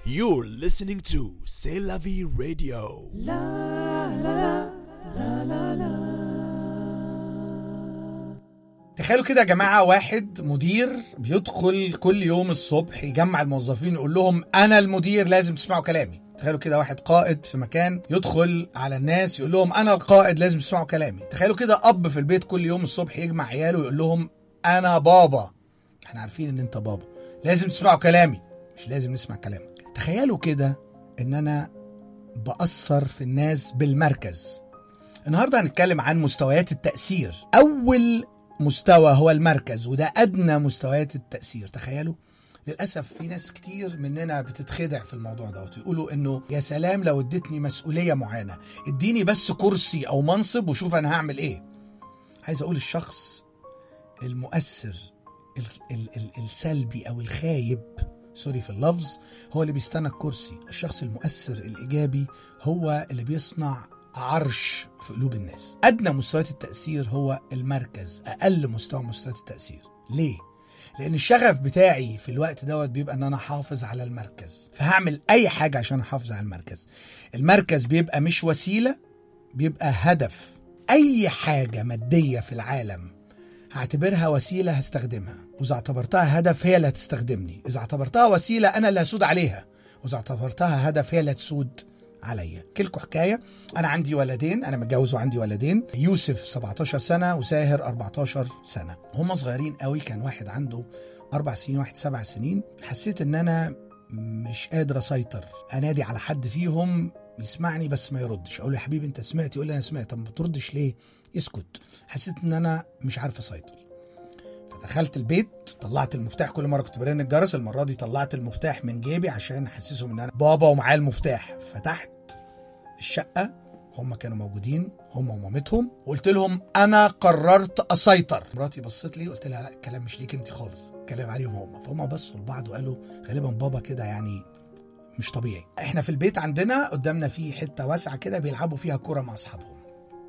You're listening to C'est la vie radio. تخيلوا كده يا جماعة واحد مدير بيدخل كل يوم الصبح يجمع الموظفين يقول لهم أنا المدير لازم تسمعوا كلامي تخيلوا كده واحد قائد في مكان يدخل على الناس يقول لهم أنا القائد لازم تسمعوا كلامي تخيلوا كده أب في البيت كل يوم الصبح يجمع عياله ويقول لهم أنا بابا احنا عارفين إن أنت بابا لازم تسمعوا كلامي مش لازم نسمع كلامك تخيلوا كده إن أنا بأثر في الناس بالمركز النهارده هنتكلم عن مستويات التأثير أول مستوى هو المركز وده أدنى مستويات التأثير تخيلوا للأسف في ناس كتير مننا بتتخدع في الموضوع ده ويقولوا إنه يا سلام لو اديتني مسؤولية معينة اديني بس كرسي أو منصب وشوف أنا هعمل إيه عايز أقول الشخص المؤثر ال ال ال السلبي أو الخايب سوري في اللفظ هو اللي بيستنى الكرسي الشخص المؤثر الإيجابي هو اللي بيصنع عرش في قلوب الناس أدنى مستويات التأثير هو المركز أقل مستوى مستويات التأثير ليه؟ لأن الشغف بتاعي في الوقت دوت بيبقى إن أنا أحافظ على المركز فهعمل أي حاجة عشان أحافظ على المركز المركز بيبقى مش وسيلة بيبقى هدف أي حاجة مادية في العالم هعتبرها وسيلة هستخدمها وإذا اعتبرتها هدف هي اللي هتستخدمني إذا اعتبرتها وسيلة أنا اللي هسود عليها وإذا اعتبرتها هدف هي اللي هتسود عليا لكم حكايه انا عندي ولدين انا متجوز وعندي ولدين يوسف 17 سنه وساهر 14 سنه هم صغيرين قوي كان واحد عنده اربع سنين واحد سبع سنين حسيت ان انا مش قادر اسيطر انادي على حد فيهم يسمعني بس ما يردش اقول له يا حبيبي انت سمعت يقول لي انا سمعت طب ما بتردش ليه يسكت حسيت ان انا مش عارف اسيطر فدخلت البيت طلعت المفتاح كل مره كنت برن الجرس المره دي طلعت المفتاح من جيبي عشان احسسهم ان انا بابا ومعايا المفتاح فتحت الشقه هم كانوا موجودين هم ومامتهم وقلت لهم انا قررت اسيطر مراتي بصت لي قلت لها لا الكلام مش ليك انت خالص الكلام عليهم هم فهم بصوا لبعض وقالوا غالبا بابا كده يعني مش طبيعي احنا في البيت عندنا قدامنا في حته واسعه كده بيلعبوا فيها كوره مع اصحابهم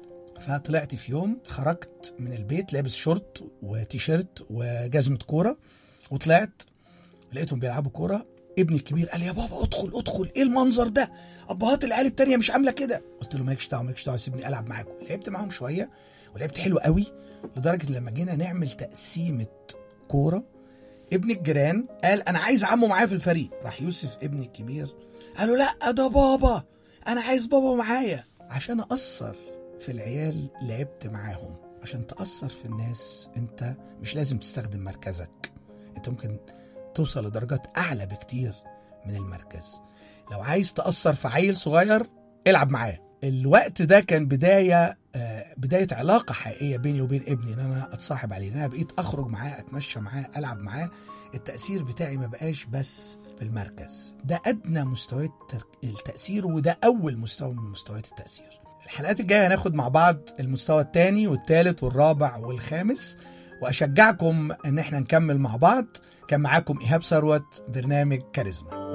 فطلعت في يوم خرجت من البيت لابس شورت وتيشيرت وجزمه كوره وطلعت لقيتهم بيلعبوا كوره ابني الكبير قال يا بابا ادخل ادخل ايه المنظر ده ابهات العيال التانية مش عامله كده قلت له مالكش دعوه مالكش دعوه سيبني العب معاكم لعبت معاهم شويه ولعبت حلو قوي لدرجه لما جينا نعمل تقسيمه كوره ابن الجيران قال انا عايز عمه معايا في الفريق راح يوسف ابني الكبير قال له لا ده بابا انا عايز بابا معايا عشان اثر في العيال لعبت معاهم عشان تاثر في الناس انت مش لازم تستخدم مركزك انت ممكن توصل لدرجات اعلى بكتير من المركز لو عايز تاثر في عيل صغير العب معاه الوقت ده كان بدايه آه بدايه علاقه حقيقيه بيني وبين ابني ان انا اتصاحب عليه ان انا بقيت اخرج معاه اتمشى معاه العب معاه التاثير بتاعي ما بقاش بس في المركز ده ادنى مستويات التاثير وده اول مستوى من مستويات التاثير الحلقات الجايه هناخد مع بعض المستوى الثاني والثالث والرابع والخامس واشجعكم ان احنا نكمل مع بعض كان معاكم ايهاب ثروت برنامج كاريزما